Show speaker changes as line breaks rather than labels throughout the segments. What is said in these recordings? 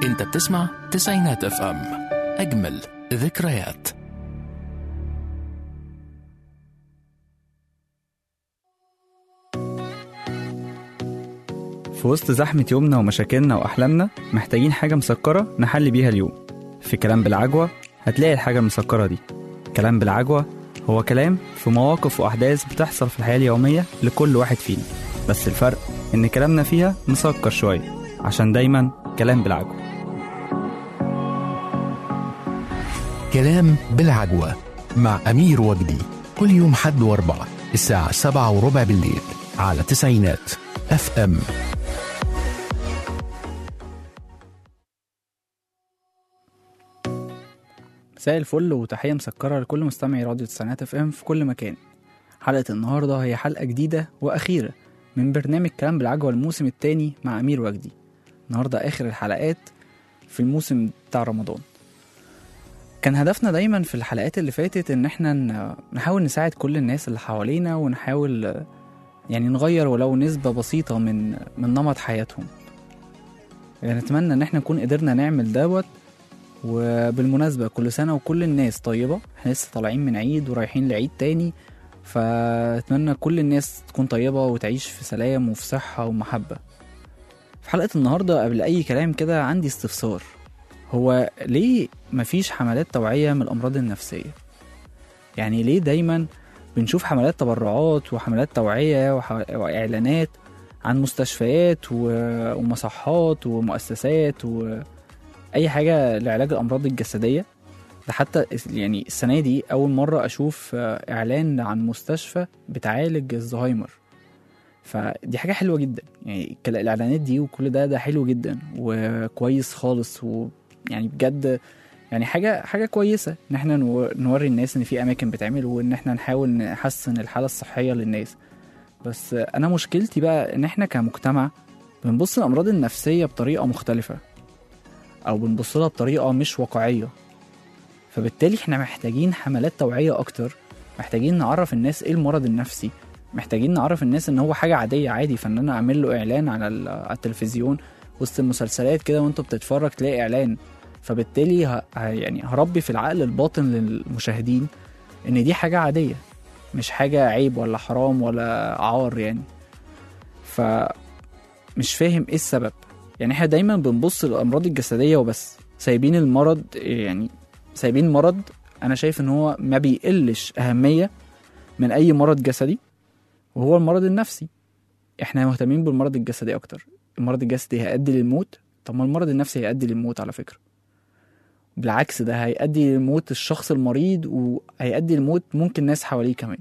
انت بتسمع تسعينات اف ام اجمل ذكريات
في وسط زحمة يومنا ومشاكلنا وأحلامنا محتاجين حاجة مسكرة نحل بيها اليوم في كلام بالعجوة هتلاقي الحاجة المسكرة دي كلام بالعجوة هو كلام في مواقف وأحداث بتحصل في الحياة اليومية لكل واحد فينا بس الفرق إن كلامنا فيها مسكر شوية عشان دايما كلام بالعجوة
كلام بالعجوة مع أمير وجدي كل يوم حد واربعة الساعة سبعة وربع بالليل على تسعينات اف ام
مساء الفل وتحية مسكرة لكل مستمعي راديو تسعينات اف ام في كل مكان حلقة النهاردة هي حلقة جديدة وأخيرة من برنامج كلام بالعجوة الموسم الثاني مع أمير وجدي النهاردة آخر الحلقات في الموسم بتاع رمضان كان هدفنا دايما في الحلقات اللي فاتت ان احنا ن- نحاول نساعد كل الناس اللي حوالينا ونحاول آه، يعني نغير ولو نسبة بسيطة من من نمط حياتهم يعني نتمنى ان احنا نكون قدرنا نعمل دوت وبالمناسبة كل سنة وكل الناس طيبة احنا لسه طالعين من عيد ورايحين لعيد تاني فأتمنى كل الناس تكون طيبة وتعيش في سلام وفي صحة ومحبة في حلقة النهاردة قبل أي كلام كده عندي استفسار هو ليه مفيش حملات توعية من الأمراض النفسية؟ يعني ليه دايما بنشوف حملات تبرعات وحملات توعية وح- وإعلانات عن مستشفيات و- ومصحات ومؤسسات وأي حاجة لعلاج الأمراض الجسدية ده حتى يعني السنة دي أول مرة أشوف آه، إعلان عن مستشفى بتعالج الزهايمر فدي حاجة حلوة جدا يعني كل- الإعلانات دي وكل ده ده حلو جدا وكويس خالص ويعني بجد يعني حاجة حاجة كويسة إن احنا نو- نوري الناس إن في أماكن بتعمل وإن احنا نحاول نحسن الحالة الصحية للناس بس أنا مشكلتي بقى إن احنا كمجتمع بنبص للأمراض النفسية بطريقة مختلفة أو بنبص لها بطريقة مش واقعية فبالتالي احنا محتاجين حملات توعية أكتر محتاجين نعرف الناس إيه المرض النفسي محتاجين نعرف الناس إن هو حاجة عادية عادي فإن أنا أعمل له إعلان على, ال- على التلفزيون وسط المسلسلات كده وأنت بتتفرج تلاقي إعلان فبالتالي ه... ه- يعني هربي في العقل الباطن للمشاهدين إن دي حاجة عادية مش حاجة عيب ولا حرام ولا عار يعني فمش فاهم إيه السبب يعني احنا دايما بنبص للأمراض الجسدية وبس سايبين المرض يعني سايبين المرض انا شايف ان هو ما بيقلش اهميه من اي مرض جسدي وهو المرض النفسي احنا مهتمين بالمرض الجسدي اكتر المرض الجسدي هيؤدي للموت طب ما المرض النفسي هيؤدي للموت على فكره بالعكس ده هيؤدي لموت الشخص المريض وهيؤدي لموت ممكن ناس حواليه كمان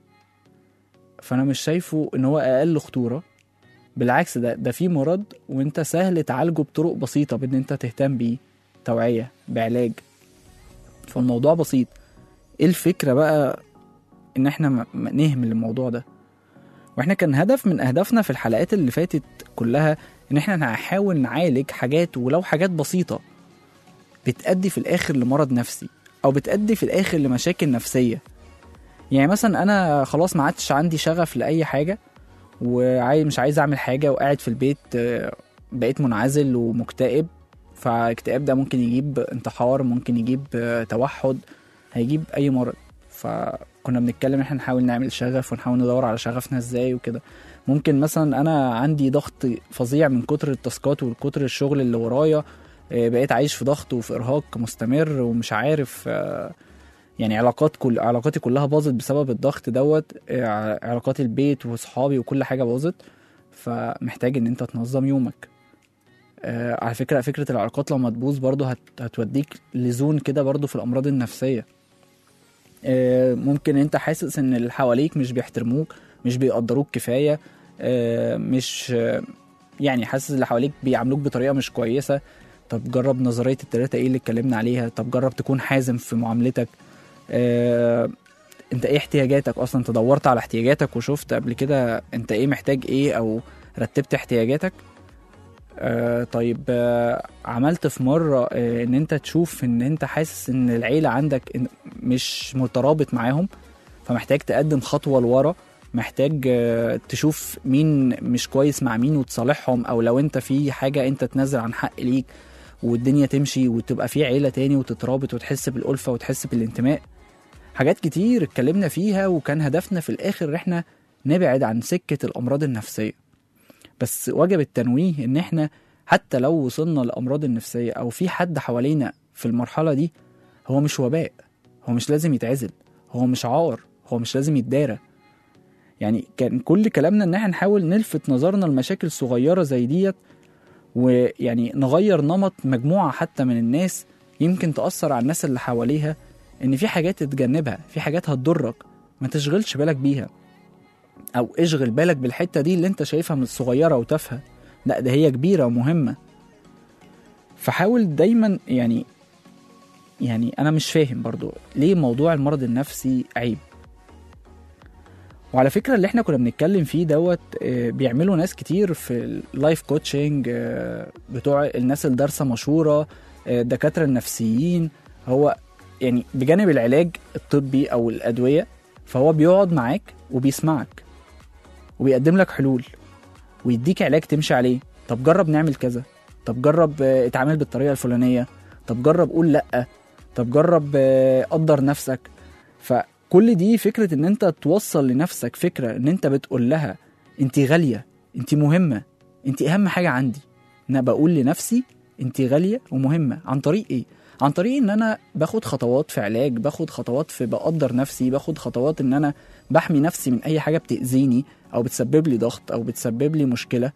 فانا مش شايفه ان هو اقل خطوره بالعكس ده ده في مرض وانت سهل تعالجه بطرق بسيطه بان انت تهتم بيه توعيه بعلاج فالموضوع بسيط ايه الفكرة بقى ان احنا م- م- نهمل الموضوع ده واحنا كان هدف من اهدافنا في الحلقات اللي فاتت كلها ان احنا نحاول نعالج حاجات ولو حاجات بسيطة بتأدي في الاخر لمرض نفسي او بتأدي في الاخر لمشاكل نفسية يعني مثلا انا خلاص ما عادش عندي شغف لاي حاجة وعايز مش عايز اعمل حاجة وقاعد في البيت آه، بقيت منعزل ومكتئب فالاكتئاب ده ممكن يجيب انتحار ممكن يجيب آه، توحد هيجيب اي مرض فكنا بنتكلم ان احنا نحاول نعمل شغف ونحاول ندور على شغفنا ازاي وكده ممكن مثلا انا عندي ضغط فظيع من كتر التاسكات وكتر الشغل اللي ورايا آه، بقيت عايش في ضغط وفي ارهاق مستمر ومش عارف آه، يعني علاقات كل علاقاتي كلها باظت بسبب الضغط دوت آه، علاقات البيت واصحابي وكل حاجه باظت فمحتاج ان انت تنظم يومك آه على فكرة فكرة العلاقات لما تبوظ برضو هت هتوديك لزون كده برضو في الأمراض النفسية آه ممكن انت حاسس ان اللي حواليك مش بيحترموك مش بيقدروك كفاية آه مش آه يعني حاسس اللي حواليك بيعاملوك بطريقة مش كويسة طب جرب نظرية التلاتة ايه اللي اتكلمنا عليها طب جرب تكون حازم في معاملتك آه انت ايه احتياجاتك اصلا انت دورت على احتياجاتك وشفت قبل كده انت ايه محتاج ايه او رتبت احتياجاتك آه طيب آه عملت في مرة آه ان انت تشوف ان انت حاسس ان العيلة عندك إن- مش مترابط معاهم فمحتاج تقدم خطوة لورا محتاج آه تشوف مين مش كويس مع مين وتصالحهم او لو انت في حاجة انت تنزل عن حق ليك والدنيا تمشي وتبقى في عيله تاني وتترابط وتحس بالالفه وتحس بالانتماء حاجات كتير اتكلمنا فيها وكان هدفنا في الاخر ان احنا نبعد عن سكه الامراض النفسيه بس وجب التنويه ان احنا حتى لو وصلنا للامراض النفسيه او في حد حوالينا في المرحله دي هو مش وباء هو مش لازم يتعزل هو مش عار هو مش لازم يتدارى يعني كان كل كلامنا ان احنا نحاول نلفت نظرنا لمشاكل صغيره زي ديت ويعني نغير نمط مجموعه حتى من الناس يمكن تاثر على الناس اللي حواليها ان في حاجات تتجنبها في حاجات هتضرك ما تشغلش بالك بيها او اشغل بالك بالحته دي اللي انت شايفها من صغيره وتافهه لا ده هي كبيره ومهمه فحاول دايما يعني يعني انا مش فاهم برضو ليه موضوع المرض النفسي عيب وعلى فكره اللي احنا كنا بنتكلم فيه دوت آه، بيعملوا ناس كتير في اللايف كوتشنج آه، بتوع الناس اللي دارسه مشهوره آه، الدكاتره النفسيين هو يعني بجانب العلاج الطبي او الادويه فهو بيقعد معاك وبيسمعك وبيقدم لك حلول ويديك علاج تمشي عليه طب جرب نعمل كذا طب جرب آه، اتعامل بالطريقه الفلانيه طب جرب قول لا طب جرب آه، قدر نفسك فكل دي فكره ان انت توصل لنفسك فكره ان انت بتقول لها انت غاليه انت مهمه انت اهم حاجه عندي انا بقول لنفسي انت غاليه ومهمه عن طريق ايه عن طريق ان انا باخد خطوات في علاج باخد خطوات في بقدر نفسي باخد خطوات ان انا بحمي نفسي من اي حاجه بتاذيني او بتسبب لي ضغط او بتسبب لي مشكله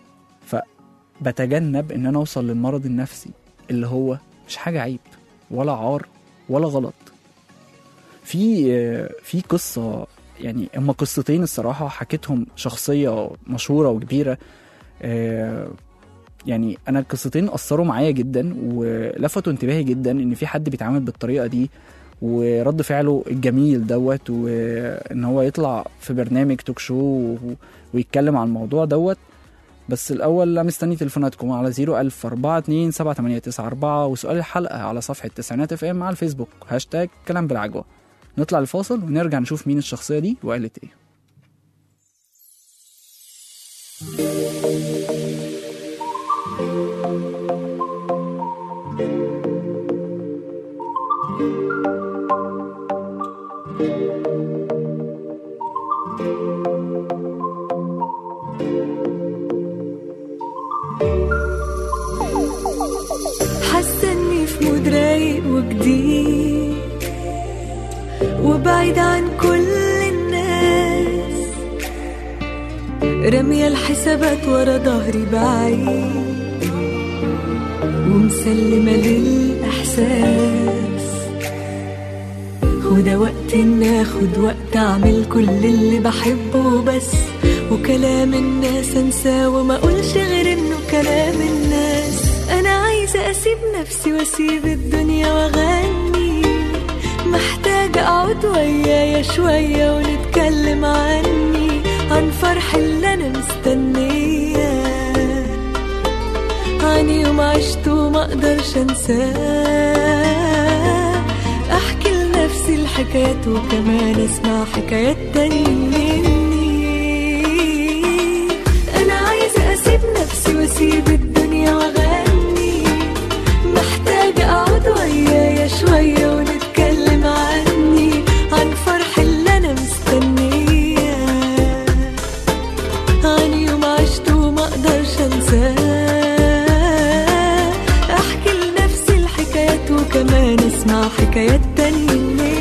فبتجنب ان انا اوصل للمرض النفسي اللي هو مش حاجه عيب ولا عار ولا غلط في في قصه يعني هما قصتين الصراحه حكيتهم شخصيه مشهوره وكبيره آه، يعني انا القصتين اثروا معايا جدا ولفتوا انتباهي جدا ان في حد بيتعامل بالطريقه دي ورد فعله الجميل دوت وان هو يطلع في برنامج توك شو و- ويتكلم عن الموضوع دوت بس الاول لا مستني تليفوناتكم على 01000 42 7894 وسؤال الحلقه على صفحه تسعينات اف ام على الفيسبوك هاشتاج كلام بالعجوه نطلع الفاصل ونرجع نشوف مين الشخصيه دي وقالت ايه
حاسه اني في مود رايق وجديد وبعيد عن كل الناس رامية الحسابات ورا ظهري بعيد ومسلمة للإحساس وده وقت إن آخد وقت أعمل كل اللي بحبه بس وكلام الناس أنساه وما أقولش غير إنه كلام الناس أنا عايزة أسيب نفسي وأسيب الدنيا وأغني محتاجة أقعد ويايا شوية ونتكلم عني عن فرح اللي أنا مستنياه عن يوم عشته وما أقدرش أنساه أحكي لنفسي الحكايات وكمان أسمع حكايات تانية مني أنا عايزة أسيب نفسي وأسيب الدنيا وأغني محتاجة أقعد ويايا شوية ونتكلم عني عن فرح اللي أنا مستنياه عن يوم عشته وما أقدرش أنساه أحكي لنفسي الحكايات وكمان أسمع حكايات تانية مني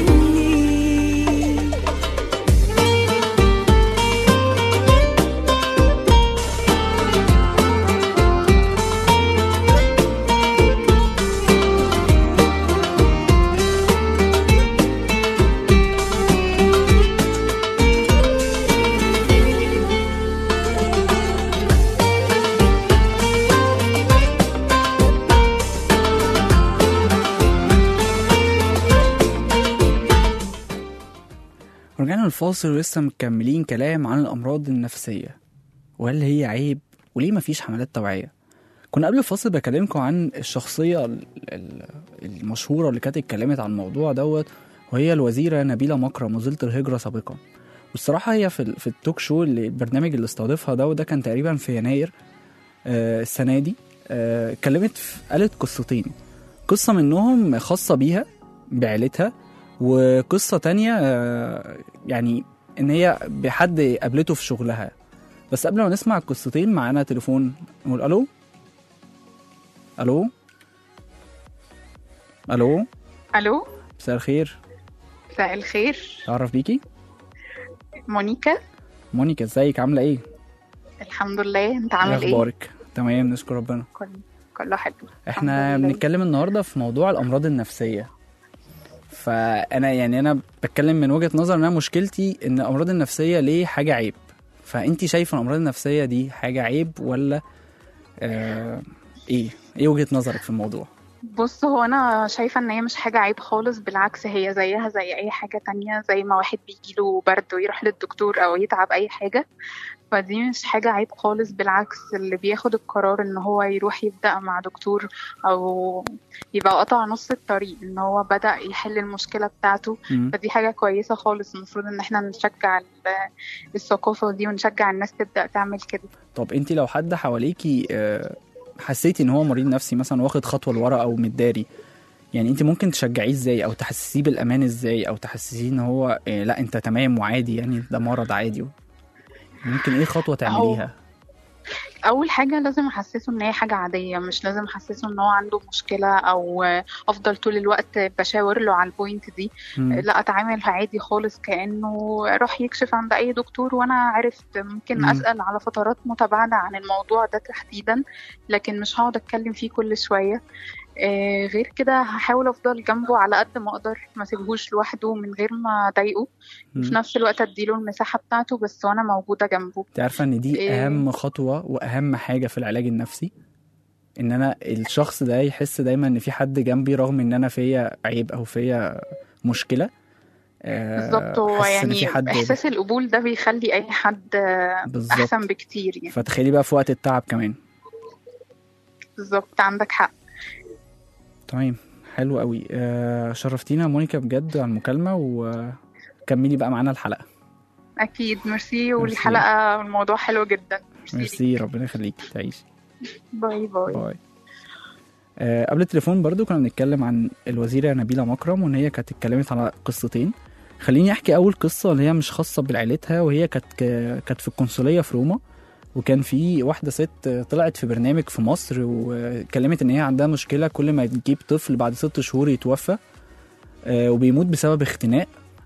ورجعنا الفاصل ولسه مكملين كلام عن الأمراض النفسية وهل هي عيب وليه مفيش حملات توعية كنا قبل الفاصل بكلمكم عن الشخصية ال- ال- المشهورة اللي كانت اتكلمت عن الموضوع دوت وهي الوزيرة نبيلة مكرم وزيرة الهجرة سابقا والصراحة هي في, ال- في التوك شو اللي البرنامج اللي استضافها ده وده كان تقريبا في يناير آه، السنة دي آه، اتكلمت في- قالت قصتين قصة منهم خاصة بيها بعيلتها وقصة تانية آه، يعني إن هي بحد قابلته في شغلها بس قبل ما نسمع القصتين معانا تليفون نقول ألو ألو ألو
الو
مساء الخير
مساء الخير
أعرف بيكي
مونيكا
مونيكا ازيك عاملة ايه؟
الحمد لله انت
ايه
عامل ايه
اخبارك؟ تمام نشكر ربنا
كل كله حلو
احنا
الحمد لله.
بنتكلم النهارده في موضوع الامراض النفسيه فانا يعني انا بتكلم من وجهه نظر ان انا مشكلتي ان الامراض النفسيه ليه حاجه عيب فانت شايفه الامراض النفسيه دي حاجه عيب ولا آه ايه ايه وجهه نظرك في الموضوع
بص هو انا شايفه ان هي مش حاجه عيب خالص بالعكس هي زيها زي اي حاجه تانية زي ما واحد بيجيله برد ويروح للدكتور او يتعب اي حاجه فدي مش حاجة عيب خالص بالعكس اللي بياخد القرار ان هو يروح يبدأ مع دكتور او يبقى قطع نص الطريق ان هو بدأ يحل المشكلة بتاعته
مم.
فدي حاجة كويسة خالص المفروض ان احنا نشجع ال- الثقافة دي ونشجع الناس تبدأ تعمل كده
طب انت لو حد حواليكي آه حسيتي ان هو مريض نفسي مثلا واخد خطوه لورا او متداري يعني انت ممكن تشجعيه ازاي او تحسسيه بالامان ازاي او تحسسيه ان هو آه لا انت تمام وعادي يعني ده مرض عادي ممكن ايه خطوه تعمليها
اول حاجه لازم احسسه ان هي حاجه عاديه مش لازم احسسه ان هو عنده مشكله او افضل طول الوقت بشاور له على البوينت دي
مم.
لا اتعامل عادي خالص كانه راح يكشف عند اي دكتور وانا عرفت ممكن
مم.
اسال على فترات متباعده عن الموضوع ده تحديدا لكن مش هقعد اتكلم فيه كل شويه آه، غير كده هحاول افضل جنبه على قد ما اقدر ما اسيبهوش لوحده من غير ما اضايقه
مم.
في نفس الوقت اديله المساحه بتاعته بس وانا موجوده جنبه
انت عارفه ان دي
إيه.
اهم خطوه واهم حاجه في العلاج النفسي ان انا الشخص ده يحس دايما ان في حد جنبي رغم ان انا فيا عيب او فيا مشكله آه،
بالظبط هو
حاسس إن
يعني
في حد
احساس القبول ده بيخلي اي حد آه،
بالظبط
احسن بكتير يعني
فتخيلي بقى في وقت التعب كمان
بالظبط عندك حق
تمام حلو قوي آه شرفتينا يا مونيكا بجد على المكالمه وكملي بقى معانا الحلقه
اكيد ميرسي والحلقه والموضوع حلو جدا ميرسي,
ميرسي ربنا يخليكي تعيشي
باي باي
باي آه قبل التليفون برضو كنا بنتكلم عن الوزيرة نبيلة مكرم وان هي كانت اتكلمت على قصتين خليني احكي اول قصة اللي هي مش خاصة بعيلتها وهي كانت ك- كانت في القنصلية في روما وكان في واحدة ست طلعت في برنامج في مصر واتكلمت ان هي عندها مشكلة كل ما تجيب طفل بعد ست شهور يتوفى آه، وبيموت بسبب اختناق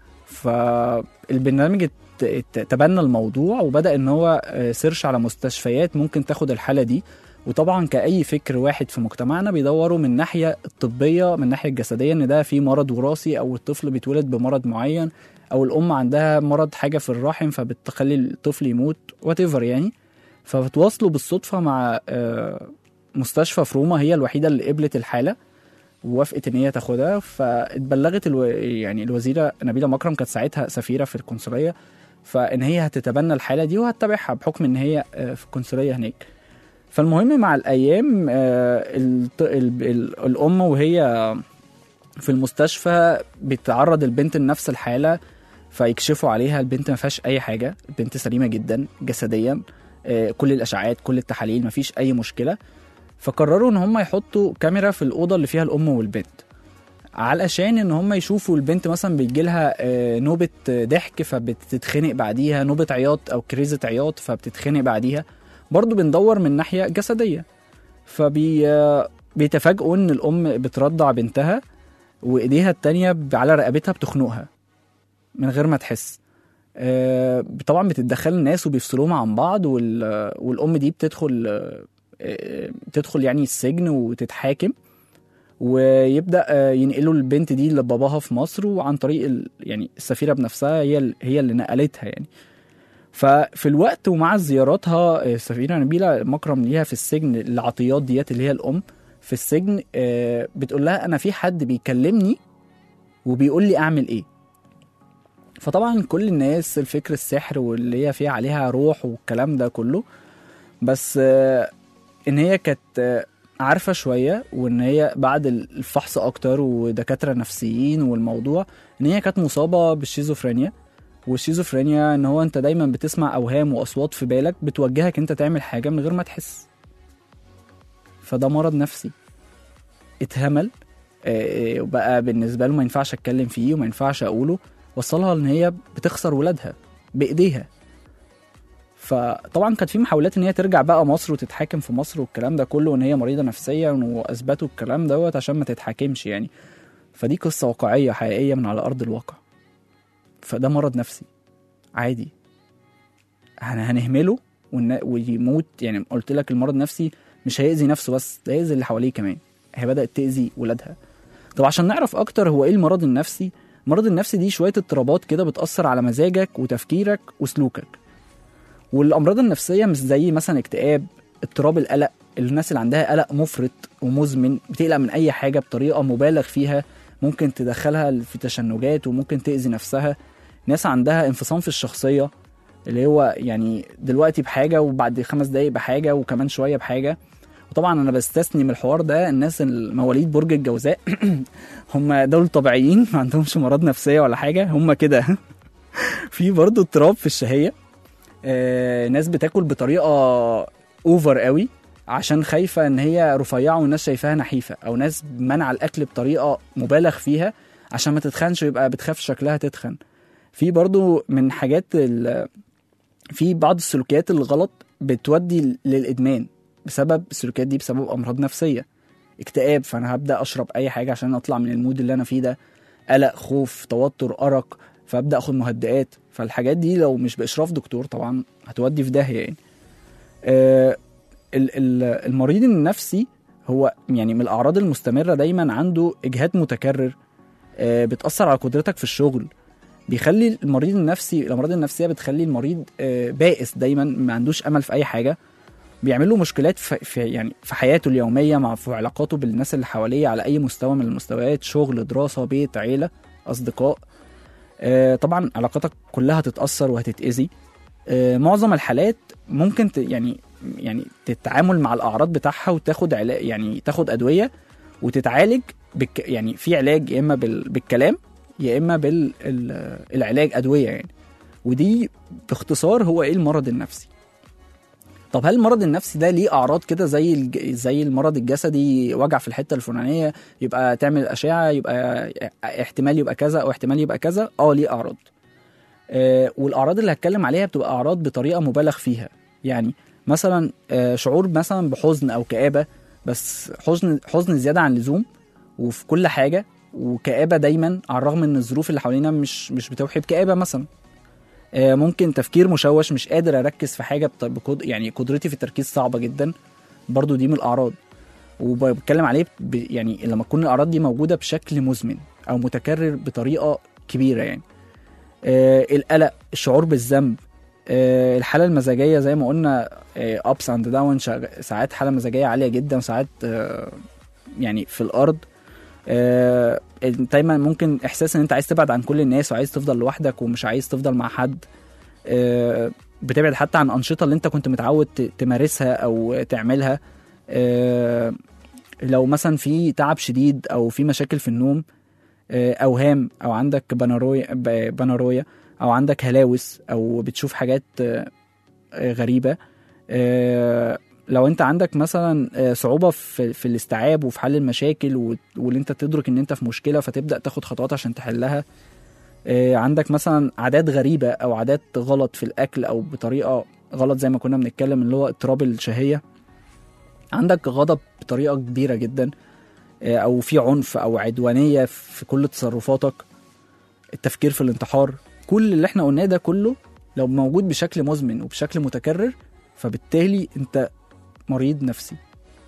فالبرنامج ات- ات- تبنى الموضوع وبدأ ان هو آه، سيرش على مستشفيات ممكن تاخد الحالة دي وطبعا كأي فكر واحد في مجتمعنا بيدوروا من الناحية الطبية من الناحية الجسدية ان ده في مرض وراثي او الطفل بيتولد بمرض معين او الام عندها مرض حاجة في الرحم فبتخلي الطفل يموت وات يعني فبتواصلوا بالصدفة مع آه، مستشفى في روما هي الوحيدة اللي قبلت الحالة ووافقت ان هي تاخدها فاتبلغت الو... يعني الوزيره نبيله مكرم كانت ساعتها سفيره في القنصليه فان هي هتتبنى الحاله دي وهتتابعها بحكم ان هي آه، في القنصليه هناك فالمهم مع الايام آه، الط- ال- ال- الام وهي في المستشفى بتعرض البنت لنفس الحاله فيكشفوا عليها البنت ما فيهاش اي حاجه البنت سليمه جدا جسديا آه، كل الاشعاعات كل التحاليل ما فيش اي مشكله فقرروا ان هم يحطوا كاميرا في الاوضه اللي فيها الام والبنت علشان ان هم يشوفوا البنت مثلا بيجي لها نوبه آه، ضحك فبتتخنق بعديها نوبه عياط او كريزه عياط فبتتخنق بعديها برضو بندور من ناحيه جسديه فبي آه، بيتفاجئوا ان الام بترضع بنتها وايديها التانية ب- على رقبتها بتخنقها من غير ما تحس آه، طبعا بتتدخل الناس وبيفصلوهم عن بعض وال- والام دي بتدخل آه، آه، بتدخل يعني السجن وتتحاكم ويبدا آه، ينقلوا البنت دي لباباها في مصر وعن طريق ال... يعني السفيره بنفسها هي ال- هي اللي نقلتها يعني ففي الوقت ومع زياراتها آه، السفيره نبيله مكرم ليها في السجن العطيات ديات اللي هي الام في السجن آه، بتقول لها انا في حد بيكلمني وبيقول لي اعمل ايه فطبعا كل الناس الفكر السحر واللي هي فيها عليها روح والكلام ده كله بس آه، ان هي كانت آه، عارفه شويه وان هي بعد الفحص اكتر ودكاتره نفسيين والموضوع ان هي كانت مصابه بالشيزوفرينيا والشيزوفرينيا ان هو انت دايما بتسمع اوهام واصوات في بالك بتوجهك انت تعمل حاجه من غير ما تحس فده مرض نفسي اتهمل آه، وبقى بالنسبه له ما ينفعش اتكلم فيه وما ينفعش اقوله وصلها ان هي بتخسر ولادها بايديها فطبعا كانت في محاولات ان هي ترجع بقى مصر وتتحاكم في مصر والكلام ده كله وان هي مريضه نفسيا واثبتوا الكلام دوت عشان ما تتحاكمش يعني فدي قصه واقعيه حقيقيه من على ارض الواقع فده مرض نفسي عادي هن- هنهمله ون- ويموت يعني قلت لك المرض النفسي مش هيأذي نفسه بس ده هيأذي اللي حواليه كمان هي بدأت تأذي ولادها طب عشان نعرف أكتر هو إيه المرض النفسي المرض النفسي دي شوية اضطرابات كده بتأثر على مزاجك وتفكيرك وسلوكك والأمراض النفسية مش زي مثلا اكتئاب اضطراب القلق الناس اللي عندها قلق مفرط ومزمن بتقلق من أي حاجة بطريقة مبالغ فيها ممكن تدخلها في تشنجات وممكن تأذي نفسها ناس عندها انفصام في الشخصية اللي هو يعني دلوقتي بحاجة وبعد خمس دقايق بحاجة وكمان شوية بحاجة وطبعا انا بستثني من الحوار ده الناس المواليد برج الجوزاء هم دول طبيعيين ما عندهمش مرض نفسيه ولا حاجه هم كده في برضه اضطراب في الشهيه آه، ناس بتاكل بطريقه اوفر قوي عشان خايفه ان هي رفيعه والناس شايفاها نحيفه او ناس منع الاكل بطريقه مبالغ فيها عشان ما تتخنش ويبقى بتخاف شكلها تتخن في برضو من حاجات ال- في بعض السلوكيات الغلط بتودي للادمان بسبب السلوكيات دي بسبب امراض نفسيه اكتئاب فانا هبدا اشرب اي حاجه عشان اطلع من المود اللي انا فيه ده قلق خوف توتر ارق فابدا اخد مهدئات فالحاجات دي لو مش باشراف دكتور طبعا هتودي في داهيه يعني آه ال- ال- المريض النفسي هو يعني من الاعراض المستمره دايما عنده اجهاد متكرر آه بتاثر على قدرتك في الشغل بيخلي المريض النفسي الامراض النفسيه بتخلي المريض آه بائس دايما ما عندوش امل في اي حاجه بيعمل له مشكلات في, في يعني في حياته اليوميه مع في علاقاته بالناس اللي حواليه على اي مستوى من المستويات شغل دراسه بيت عيله اصدقاء آه طبعا علاقاتك كلها هتتاثر وهتتاذي آه معظم الحالات ممكن ت يعني يعني تتعامل مع الاعراض بتاعها وتاخد علاج يعني تاخد ادويه وتتعالج بك يعني في علاج يا اما بال بالكلام يا اما بالعلاج ادويه يعني ودي باختصار هو ايه المرض النفسي طب هل المرض النفسي ده ليه اعراض كده زي الج... زي المرض الجسدي وجع في الحته الفلانيه يبقى تعمل اشعه يبقى احتمال يبقى كذا او احتمال يبقى كذا اه ليه اعراض آه والاعراض اللي هتكلم عليها بتبقى اعراض بطريقه مبالغ فيها يعني مثلا آه شعور مثلا بحزن او كآبه بس حزن حزن زياده عن اللزوم وفي كل حاجه وكآبه دايما على الرغم ان الظروف اللي حوالينا مش مش بتوحي بكآبه مثلا آه، ممكن تفكير مشوش مش قادر اركز في حاجه بط- بقد... يعني قدرتي في التركيز صعبه جدا برضو دي من الاعراض وبتكلم عليه ب... يعني لما تكون الاعراض دي موجوده بشكل مزمن او متكرر بطريقه كبيره يعني آه القلق الشعور بالذنب آه الحاله المزاجيه زي ما قلنا ابس اند داون ساعات حاله مزاجيه عاليه جدا وساعات آه يعني في الارض آه، دايما ممكن احساس ان انت عايز تبعد عن كل الناس وعايز تفضل لوحدك ومش عايز تفضل مع حد آه، بتبعد حتى عن انشطه اللي انت كنت متعود ت- تمارسها او تعملها آه، لو مثلا في تعب شديد او في مشاكل في النوم آه، اوهام او عندك بانارويا ب- بانارويا او عندك هلاوس او بتشوف حاجات آه، آه، غريبه آه، لو انت عندك مثلا آه، صعوبه في في الاستيعاب وفي حل المشاكل و- واللي انت تدرك ان انت في مشكله فتبدا تاخد خطوات عشان تحلها آه، عندك مثلا عادات غريبه او عادات غلط في الاكل او بطريقه غلط زي ما كنا بنتكلم اللي هو اضطراب الشهيه عندك غضب بطريقه كبيره جدا آه، او في عنف او عدوانيه في كل تصرفاتك التفكير في الانتحار كل اللي احنا قلناه ده كله لو موجود بشكل مزمن وبشكل متكرر فبالتالي انت مريض نفسي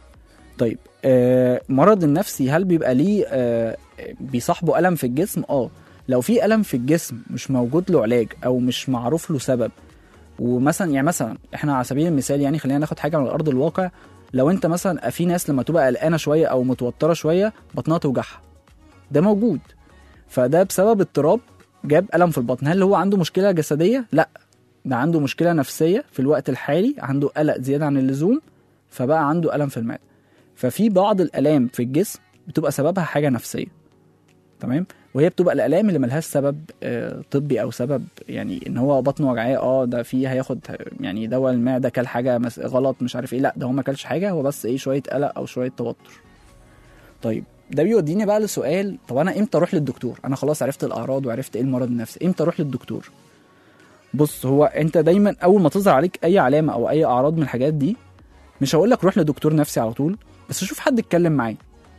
طيب آه مرض النفسي هل بيبقى ليه آه بيصاحبه ألم في الجسم اه لو في ألم في الجسم مش موجود له علاج أو مش معروف له سبب ومثلا يعني مثلا احنا على سبيل المثال يعني خلينا ناخد حاجة من أرض الواقع لو انت مثلا في ناس لما تبقى قلقانة شوية أو متوترة شوية بطنها توجعها ده موجود فده بسبب اضطراب جاب ألم في البطن هل هو عنده مشكلة جسدية؟ لا ده عنده مشكلة نفسية في الوقت الحالي عنده قلق زيادة عن اللزوم فبقى عنده ألم في المعدة ففي بعض الآلام في الجسم بتبقى سببها حاجة نفسية تمام وهي بتبقى الالام اللي ملهاش سبب آه، طبي او سبب يعني ان هو بطنه وجعاه اه ده فيه هياخد يعني دواء المعده كل حاجه مس- غلط مش عارف ايه لا ده هو ما كلش حاجه هو بس ايه شويه قلق او شويه توتر طيب ده بيوديني بقى لسؤال طب انا امتى اروح للدكتور انا خلاص عرفت الاعراض وعرفت ايه المرض النفسي امتى اروح للدكتور بص هو انت دايما اول ما تظهر عليك اي علامه او اي اعراض من الحاجات دي مش هقول لك روح لدكتور نفسي على طول بس شوف حد اتكلم معاه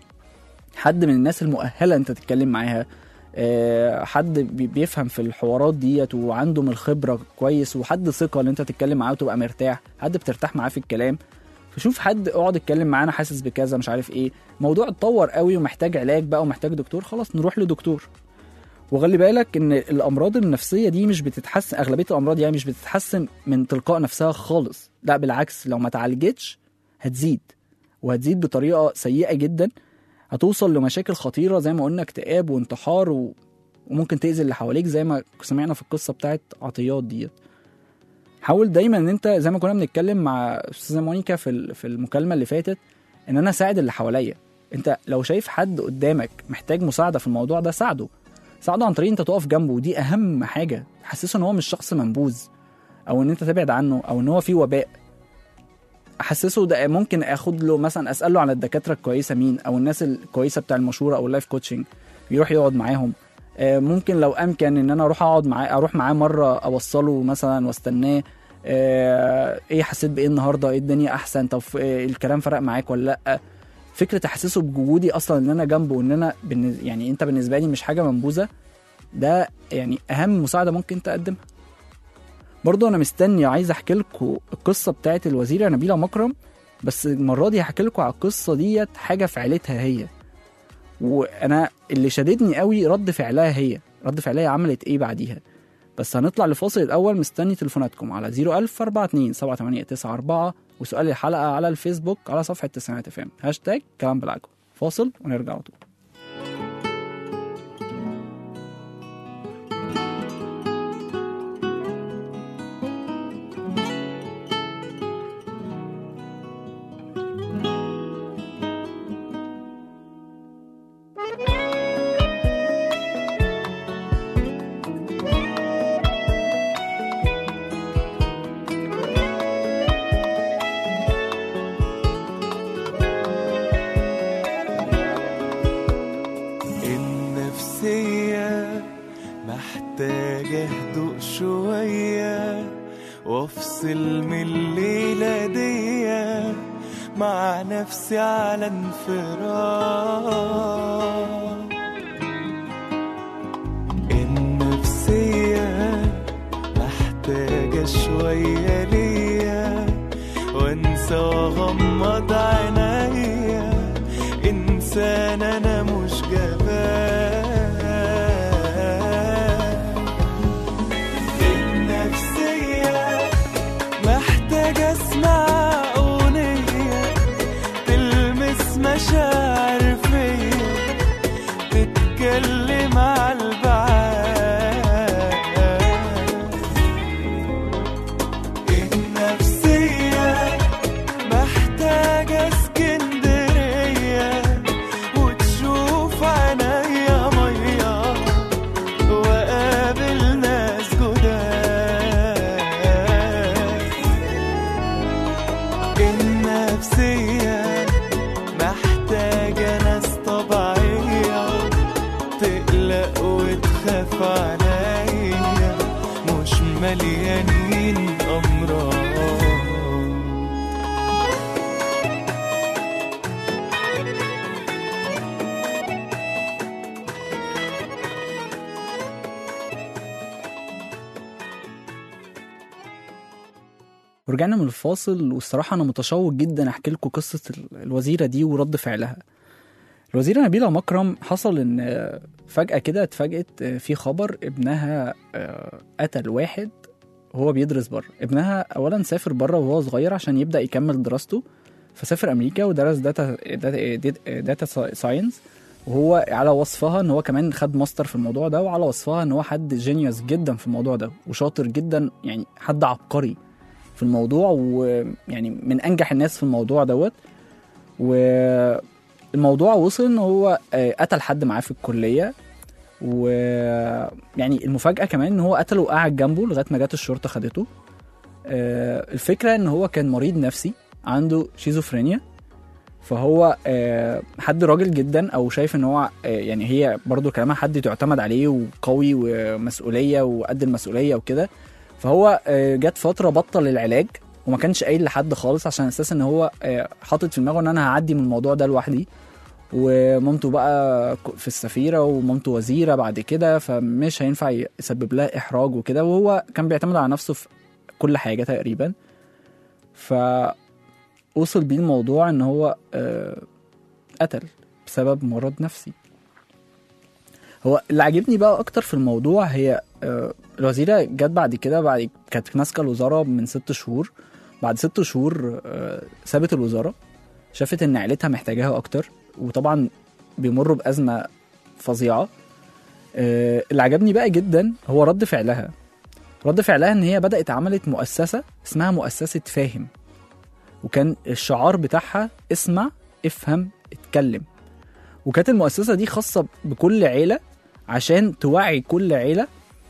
حد من الناس المؤهله انت تتكلم معاها آه، حد بي- بيفهم في الحوارات ديت وعنده من الخبره كويس وحد ثقه اللي انت تتكلم معاه وتبقى مرتاح حد بترتاح معاه في الكلام فشوف حد اقعد اتكلم معاه انا حاسس بكذا مش عارف ايه موضوع اتطور قوي ومحتاج علاج بقى ومحتاج دكتور خلاص نروح لدكتور وخلي بالك ان الامراض النفسيه دي مش بتتحسن اغلبيه الامراض يعني مش بتتحسن من تلقاء نفسها خالص لا بالعكس لو ما اتعالجتش هتزيد وهتزيد بطريقه سيئه جدا هتوصل لمشاكل خطيره زي ما قلنا اكتئاب وانتحار و... وممكن تاذي اللي حواليك زي ما سمعنا في القصه بتاعت عطيات ديت حاول دايما ان انت زي ما كنا بنتكلم مع استاذه مونيكا في ال- في المكالمه اللي فاتت ان انا اساعد اللي حواليا انت لو شايف حد قدامك محتاج مساعده في الموضوع ده ساعده ساعده عن طريق انت تقف جنبه ودي اهم حاجه تحسسه ان هو مش شخص منبوذ او ان انت تبعد عنه او ان هو في وباء احسسه ده ممكن اخد له مثلا اساله عن الدكاتره الكويسه مين او الناس الكويسه بتاع المشوره او اللايف كوتشنج يروح يقعد معاهم آه، ممكن لو امكن ان انا اروح اقعد معاه اروح معاه مره اوصله مثلا واستناه آه، ايه حسيت بايه النهارده ايه الدنيا احسن طب آه، الكلام فرق معاك ولا لا فكره احسسه بوجودي اصلا ان انا جنبه وان انا بالنز- يعني انت بالنسبه لي مش حاجه منبوذه ده يعني اهم مساعده ممكن تقدمها برضو انا مستني عايز احكي لكم القصه بتاعت الوزيره نبيله مكرم بس المره دي هحكي لكم على القصه ديت حاجه في عيلتها هي وانا اللي شددني قوي رد فعلها هي رد فعلها عملت ايه بعديها بس هنطلع لفاصل الاول مستني تليفوناتكم على 01000 42 7894 وسؤال الحلقه على الفيسبوك على صفحه تسعينات اف ام هاشتاج كلام بالعجب فاصل ونرجع على طول
النفسية محتاجة هدوء شوية وافصل من الليلة دي مع نفسي على انفراد النفسية محتاجة شوية ليا وانسى واغمض عينيا انسان انا مش جبان النفسية محتاجة اسمع اغنية تلمس مشاعر فيا تتكلم على البعاد النفسية محتاجة اسكندرية وتشوف عينيا مية وقابل ناس جداد النفسية محتاجة ناس طبيعية تقلق وتخاف عليا مش مليانين أمراض
ورجعنا من الفاصل والصراحة أنا متشوق جدا أحكي لكم قصة ال- الوزيرة دي ورد فعلها الوزيرة نبيلة مكرم حصل إن آه، فجأة كده اتفاجئت آه، في خبر ابنها آه، قتل واحد وهو بيدرس بره ابنها أولا سافر بره وهو صغير عشان يبدأ يكمل دراسته فسافر أمريكا ودرس داتا داتا, داتا ساينس وهو على وصفها ان هو كمان خد ماستر في الموضوع ده وعلى وصفها ان هو حد جينيوس جدا في الموضوع ده وشاطر جدا يعني حد عبقري في الموضوع ويعني من انجح الناس في الموضوع دوت والموضوع وصل ان هو آه، قتل حد معاه في الكليه و يعني المفاجاه كمان ان هو قتله وقعد جنبه لغايه ما جت الشرطه خدته آه، الفكره ان هو كان مريض نفسي عنده شيزوفرينيا فهو آه، حد راجل جدا او شايف ان هو آه، يعني هي برضو كلامها حد تعتمد عليه وقوي ومسؤوليه وقد المسؤوليه وكده فهو آه، جت فتره بطل العلاج وما كانش قايل لحد خالص عشان اساس ان هو آه، حاطط في دماغه ان انا هعدي من الموضوع ده لوحدي ومامته بقى ك- في السفيره ومامته وزيره بعد كده فمش هينفع يسبب لها احراج وكده وهو كان بيعتمد على نفسه في كل حاجه تقريبا فوصل بيه الموضوع ان هو آه، قتل بسبب مرض نفسي هو اللي عجبني بقى اكتر في الموضوع هي آه، الوزيره جت بعد كده بعد كانت ماسكه الوزاره من ست شهور بعد ست شهور آه، سابت الوزاره شافت ان عيلتها محتاجاها اكتر وطبعا بيمروا بازمه فظيعه آه، اللي عجبني بقى جدا هو رد فعلها رد فعلها ان هي بدات عملت مؤسسه اسمها مؤسسه فاهم وكان الشعار بتاعها اسمع افهم اتكلم وكانت المؤسسه دي خاصه بكل عيله عشان توعي كل عيله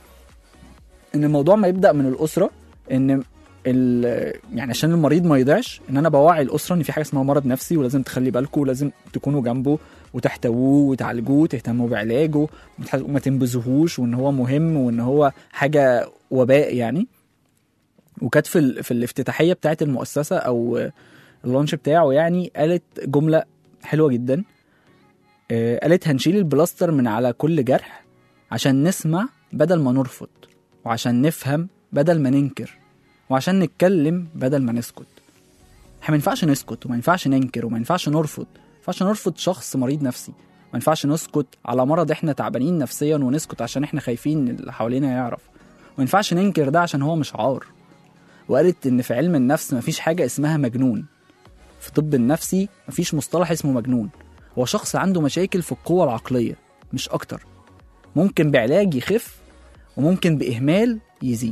ان الموضوع ما يبدا من الاسره ان ال- يعني عشان المريض ما يضيعش ان انا بوعي الاسره ان في حاجه اسمها مرض نفسي ولازم تخلي بالكم ولازم تكونوا جنبه وتحتووه وتعالجوه وتهتموا بعلاجه ومتح- وما تنبذوهوش وان هو مهم وان هو حاجه وباء يعني وكانت في ال- في الافتتاحيه بتاعه المؤسسه او اللانش بتاعه يعني قالت جمله حلوه جدا آه، قالت هنشيل البلاستر من على كل جرح عشان نسمع بدل ما نرفض وعشان نفهم بدل ما ننكر وعشان نتكلم بدل ما نسكت احنا ما ينفعش نسكت وما ينفعش ننكر وما ينفعش نرفض ما ينفعش نرفض شخص مريض نفسي ما ينفعش نسكت على مرض احنا تعبانين نفسيا ونسكت عشان احنا خايفين اللي حوالينا يعرف ما ينفعش ننكر ده عشان هو مش عار وقالت ان في علم النفس مفيش حاجه اسمها مجنون في طب النفسي مفيش مصطلح اسمه مجنون هو شخص عنده مشاكل في القوة العقلية مش أكتر ممكن بعلاج يخف وممكن بإهمال يزيد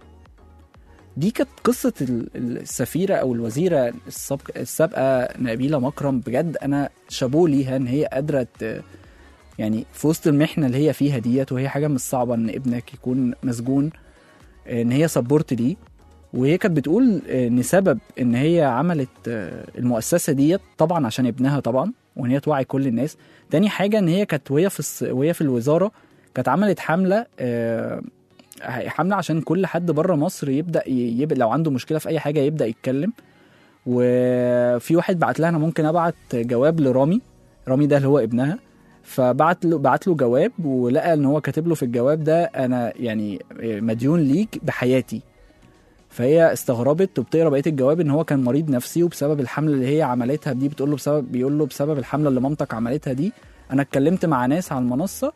دي كانت قصة ال- ال- السفيرة أو الوزيرة السابقة, السابقة نبيلة مكرم بجد أنا شابوه ليها إن هي قادرة ت- يعني في وسط المحنة اللي هي فيها ديت وهي حاجة مش صعبة إن ابنك يكون مسجون إن هي سبورت ليه وهي كانت بتقول ان سبب ان هي عملت آه، المؤسسه ديت طبعا عشان ابنها طبعا وان هي توعي كل الناس تاني حاجه ان هي كانت وهي في الس... وهي في الوزاره كانت عملت حمله آه، حمله عشان كل حد بره مصر يبدا ي- يبقى لو عنده مشكله في اي حاجه يبدا يتكلم وفي واحد بعت لها انا ممكن ابعت جواب لرامي رامي ده اللي هو ابنها فبعت له بعت له جواب ولقى ان هو كاتب له في الجواب ده انا يعني مديون ليك بحياتي فهي استغربت وبتقرا بقيه الجواب ان هو كان مريض نفسي وبسبب الحمله اللي هي عملتها دي بتقول له بسبب بيقول له بسبب الحمله اللي مامتك عملتها دي انا اتكلمت مع ناس على المنصه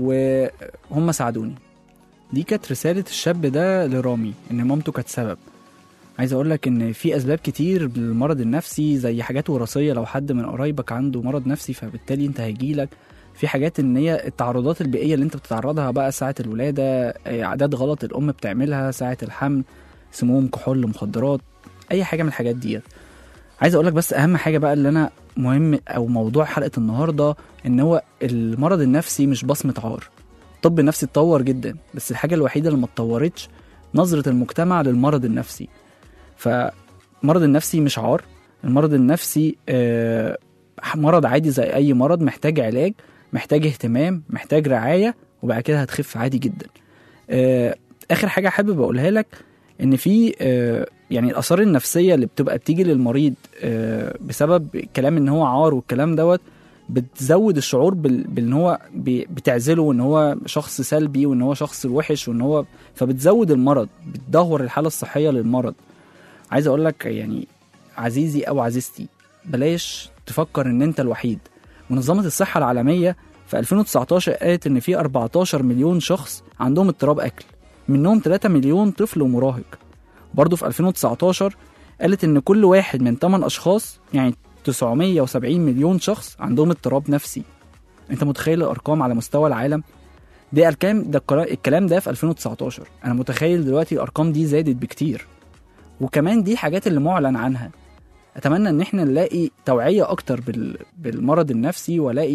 وهم ساعدوني دي كانت رساله الشاب ده لرامي ان مامته كانت سبب عايز اقول لك ان في اسباب كتير للمرض النفسي زي حاجات وراثيه لو حد من قرايبك عنده مرض نفسي فبالتالي انت هيجيلك في حاجات ان هي التعرضات البيئيه اللي انت بتتعرضها بقى ساعه الولاده آه، عادات غلط الام بتعملها ساعه الحمل سموم كحول مخدرات اي حاجه من الحاجات ديت عايز اقول لك بس اهم حاجه بقى اللي انا مهم او موضوع حلقه النهارده ان هو المرض النفسي مش بصمه عار الطب النفسي اتطور جدا بس الحاجه الوحيده اللي ما اتطورتش نظره المجتمع للمرض النفسي فالمرض النفسي مش عار المرض النفسي آه، مرض عادي زي اي مرض محتاج علاج محتاج اهتمام محتاج رعايه وبعد كده هتخف عادي جدا آه، اخر حاجه حابب اقولها لك ان في آه، يعني الاثار النفسيه اللي بتبقى بتيجي للمريض آه، بسبب كلام ان هو عار والكلام دوت بتزود الشعور بال- بان هو بي- بتعزله وان هو شخص سلبي وان هو شخص وحش وان هو فبتزود المرض بتدهور الحاله الصحيه للمرض عايز اقول لك يعني عزيزي او عزيزتي بلاش تفكر ان انت الوحيد منظمه الصحه العالميه في 2019 قالت ان في 14 مليون شخص عندهم اضطراب اكل منهم 3 مليون طفل ومراهق برضه في 2019 قالت ان كل واحد من 8 اشخاص يعني 970 مليون شخص عندهم اضطراب نفسي انت متخيل الارقام على مستوى العالم دي ارقام ده الكلا- الكلام ده في 2019 انا متخيل دلوقتي الارقام دي زادت بكتير وكمان دي حاجات اللي معلن عنها اتمنى ان احنا نلاقي توعيه اكتر بال... بالمرض النفسي والاقي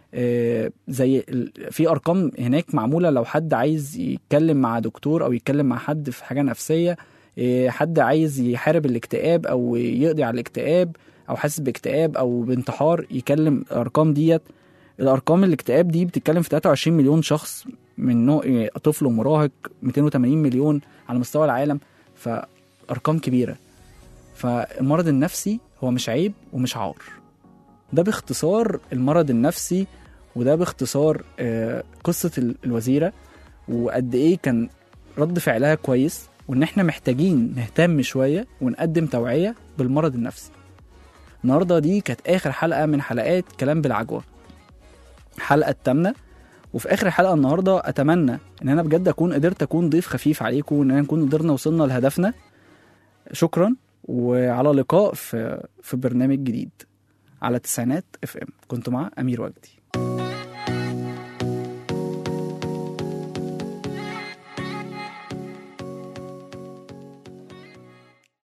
آه، زي ال- في ارقام هناك معموله لو حد عايز يتكلم مع دكتور او يتكلم مع حد في حاجه نفسيه آه، حد عايز يحارب الاكتئاب او يقضي على الاكتئاب او حاسس باكتئاب او بانتحار يكلم الارقام ديت الارقام الاكتئاب دي بتتكلم في 23 مليون شخص من نوع آه، طفل ومراهق 280 مليون على مستوى العالم فارقام كبيره فالمرض النفسي هو مش عيب ومش عار ده باختصار المرض النفسي وده باختصار آه، قصة ال- الوزيرة وقد إيه كان رد فعلها كويس وإن إحنا محتاجين نهتم شوية ونقدم توعية بالمرض النفسي النهاردة دي كانت آخر حلقة من حلقات كلام بالعجوة حلقة التامنة وفي آخر الحلقة النهاردة أتمنى إن أنا بجد أكون قدرت أكون ضيف خفيف عليكم وإن أنا نكون قدرنا وصلنا لهدفنا شكرا وعلى لقاء في في برنامج جديد على تسعينات اف ام كنت مع امير وجدي